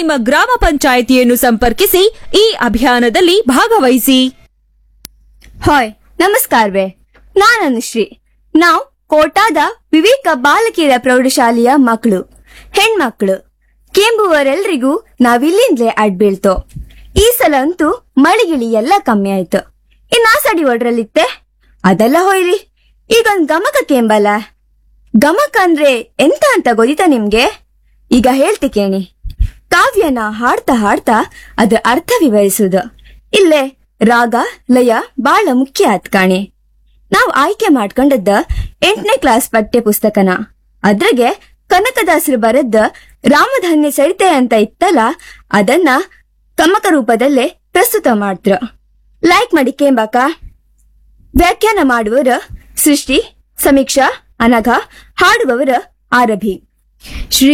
ನಿಮ್ಮ ಗ್ರಾಮ ಪಂಚಾಯಿತಿಯನ್ನು ಸಂಪರ್ಕಿಸಿ ಈ ಅಭಿಯಾನದಲ್ಲಿ ಭಾಗವಹಿಸಿ ಹಾಯ್ ನಮಸ್ಕಾರವೇ ನಾನು ಅನುಶ್ರೀ ನಾವು ಕೋಟಾದ ವಿವೇಕ ಬಾಲಕಿಯರ ಪ್ರೌಢಶಾಲೆಯ ಮಕ್ಕಳು ಹೆಣ್ಮಕ್ಳು ಕೆಂಬುವರೆಲ್ರಿಗೂ ನಾವಿಲ್ಲಿಂದಲೇ ಅಡ್ಬೀಳ್ತೋ ಈ ಸಲ ಅಂತೂ ಮಳಿಗಿಳಿ ಎಲ್ಲ ಕಮ್ಮಿ ಆಯ್ತು ಇನ್ನ ಸಡಿ ಒಡ್ರಲ್ಲಿತ್ತೆ ಅದೆಲ್ಲ ಹೋಯ್ರಿ ಈಗೊಂದ್ ಗಮಕ ಕೇಂಬಲ್ಲ ಗಮಕ ಅಂದ್ರೆ ಎಂತ ಅಂತ ಗೊತ್ತಿತಾ ನಿಮ್ಗೆ ಈಗ ಹೇಳ್ತಿ ಕೇಳಿ ಕಾವ್ಯನ ಹಾಡ್ತಾ ಹಾಡ್ತಾ ಅದ್ರ ಅರ್ಥ ವಿವರಿಸುದು ಇಲ್ಲೇ ರಾಗ ಲಯ ಬಾಳ ಮುಖ್ಯ ಆತ್ ಕಾಣಿ ನಾವ್ ಆಯ್ಕೆ ಮಾಡ್ಕೊಂಡದ್ದ ಎಂಟನೇ ಕ್ಲಾಸ್ ಪಠ್ಯ ಪುಸ್ತಕನ ಅದ್ರಾಗೆ ಕನಕದಾಸರು ಬರೆದ ರಾಮಧನ್ಯ ಸರಿತೆ ಅಂತ ಇತ್ತಲ್ಲ ಅದನ್ನ ಗಮಕ ರೂಪದಲ್ಲೇ ಪ್ರಸ್ತುತ ಮಾಡ್ತ್ರ ಲೈಕ್ ಮಾಡಿ ಕೇಂಬಾಕ ವ್ಯಾಖ್ಯಾನ ಮಾಡುವವರ ಸೃಷ್ಟಿ ಸಮೀಕ್ಷಾ ಅನಘ ಹಾಡುವವರ ಆರಭಿ ಶ್ರೀ